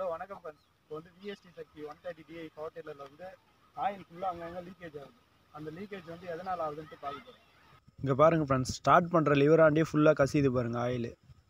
hello வணக்கம் friends இப்போ வந்து VST Shakti one thirty DI power டெய்லரில் வந்து ஆயில் ஃபுல்லாக அங்கங்கே லீக்கேஜ் ஆகுது அந்த லீக்கேஜ் வந்து எதனால் ஆகுதுன்ட்டு பார்க்க போகிறோம் இங்கே பாருங்கள் ஃப்ரெண்ட்ஸ் ஸ்டார்ட் பண்ணுற லிவராண்டியே ஃபுல்லாக கசியுது பாருங்கள் ஆயில்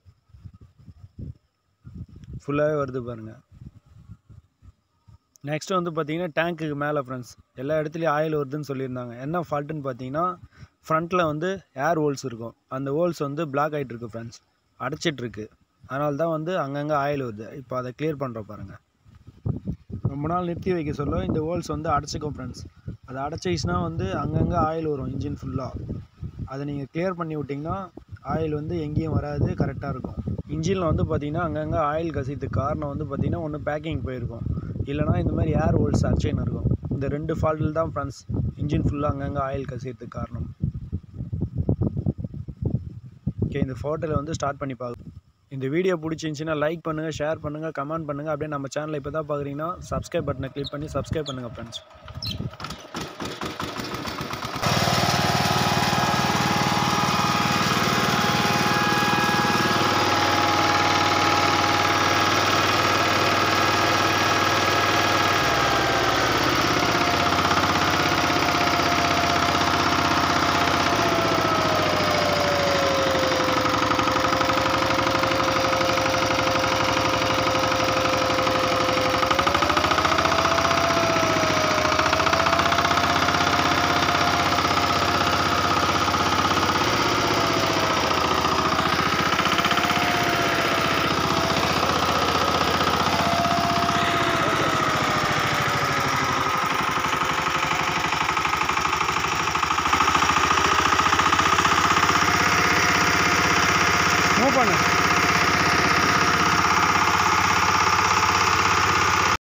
ஃபுல்லாகவே வருது பாருங்கள் நெக்ஸ்ட் வந்து பார்த்தீங்கன்னா டேங்க்குக்கு மேலே ஃப்ரெண்ட்ஸ் எல்லா இடத்துலையும் ஆயில் வருதுன்னு சொல்லியிருந்தாங்க என்ன ஃபால்ட்டுன்னு பார்த்தீங்கன்னா ஃப்ரண்ட்டில் வந்து ஏர் ஹோல்ஸ் இருக்கும் அந்த ஹோல்ஸ் வந்து பிளாக் ஆகிட்டு இருக்கு ஃப்ரெண்ட்ஸ் அடைச்சிட்ருக்கு அதனால தான் வந்து அங்கங்கே ஆயில் வருது இப்போ அதை கிளியர் பண்ணுறோம் பாருங்கள் ரொம்ப நாள் நிறுத்தி வைக்க சொல்ல இந்த ஹோல்ஸ் வந்து அடைச்சிக்கும் ஃப்ரெண்ட்ஸ் அதை அடைச்சிச்சுன்னா வந்து அங்கங்கே ஆயில் வரும் இன்ஜின் ஃபுல்லாக அதை நீங்கள் கிளியர் பண்ணி விட்டிங்கன்னா ஆயில் வந்து எங்கேயும் வராது கரெக்டாக இருக்கும் இன்ஜினில் வந்து பார்த்திங்கன்னா அங்கங்கே ஆயில் கசியத்துக்கு காரணம் வந்து பார்த்திங்கன்னா ஒன்று பேக்கிங் போயிருக்கும் இல்லைனா இந்த மாதிரி ஏர் ஹோல்ஸ் அர்ச்சைன் இருக்கும் இந்த ரெண்டு ஃபால்ட்டில் தான் ஃப்ரெண்ட்ஸ் இன்ஜின் ஃபுல்லாக அங்கங்கே ஆயில் கசியத்துக்கு காரணம் ஓகே இந்த ஃபோட்டோவில் வந்து ஸ்டார்ட் பண்ணி பார்க்கலாம் இந்த வீடியோ பிடிச்சிருந்துச்சின்னா லைக் பண்ணுங்கள் ஷேர் பண்ணுங்கள் கமெண்ட் பண்ணுங்கள் அப்படியே நம்ம சேனலை இப்போ தான் பார்க்குறீங்கன்னா சப்ஸ்கிரைப் பட்டனை கிளிக் பண்ணி சப்ஸ்கிரைப் பண்ணுங்கள் ஃப்ரெண்ட்ஸ்